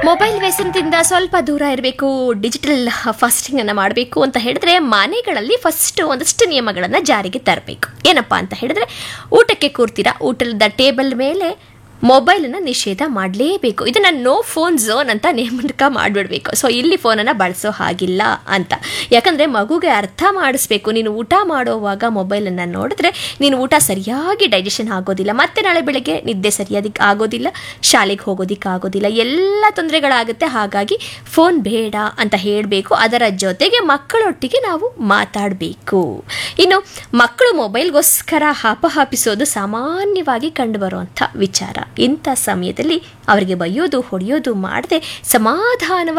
mobile ವ್ಯಸನದಿಂದ ಸ್ವಲ್ಪ ದೂರ ಇರಬೇಕು ಡಿಜಿಟಲ್ ಫಾಸ್ಟಿಂಗ್ ಅನ್ನ ಮಾಡಬೇಕು ಅಂತ ಹೇಳಿದ್ರೆ ಮನೆಗಳಲ್ಲಿ ಫಸ್ಟ್ ಒಂದಷ್ಟು ನಿಯಮಗಳನ್ನು ಜಾರಿಗೆ ತರಬೇಕು ಏನಪ್ಪಾ ಅಂತ ಹೇಳಿದ್ರೆ ಊಟಕ್ಕೆ ಕೂರ್ತೀರಾ ಊಟದ ಟೇಬಲ್ ಮೇಲೆ ಮೊಬೈಲನ್ನು ನಿಷೇಧ ಮಾಡಲೇಬೇಕು ಇದನ್ನು ನೋ ಫೋನ್ ಝೋನ್ ಅಂತ ನೇಮಕ ಮಾಡಿಬಿಡ್ಬೇಕು ಸೊ ಇಲ್ಲಿ ಫೋನನ್ನು ಬಳಸೋ ಹಾಗಿಲ್ಲ ಅಂತ ಯಾಕಂದರೆ ಮಗುಗೆ ಅರ್ಥ ಮಾಡಿಸ್ಬೇಕು ನೀನು ಊಟ ಮಾಡೋವಾಗ ಮೊಬೈಲನ್ನು ನೋಡಿದ್ರೆ ನೀನು ಊಟ ಸರಿಯಾಗಿ ಡೈಜೆಷನ್ ಆಗೋದಿಲ್ಲ ಮತ್ತೆ ನಾಳೆ ಬೆಳಗ್ಗೆ ನಿದ್ದೆ ಸರಿಯಾದಕ್ಕೆ ಆಗೋದಿಲ್ಲ ಶಾಲೆಗೆ ಹೋಗೋದಿಕ್ಕೆ ಆಗೋದಿಲ್ಲ ಎಲ್ಲ ತೊಂದರೆಗಳಾಗುತ್ತೆ ಹಾಗಾಗಿ ಫೋನ್ ಬೇಡ ಅಂತ ಹೇಳಬೇಕು ಅದರ ಜೊತೆಗೆ ಮಕ್ಕಳೊಟ್ಟಿಗೆ ನಾವು ಮಾತಾಡಬೇಕು ಇನ್ನು ಮಕ್ಕಳು ಮೊಬೈಲ್ಗೋಸ್ಕರ ಹಾಪಹಾಪಿಸೋದು ಸಾಮಾನ್ಯವಾಗಿ ಕಂಡುಬರುವಂಥ ವಿಚಾರ ಇಂಥ ಸಮಯದಲ್ಲಿ ಅವರಿಗೆ ಬೈಯೋದು ಹೊಡೆಯೋದು ಮಾಡದೆ ಸಮಾಧಾನವಾಗಿ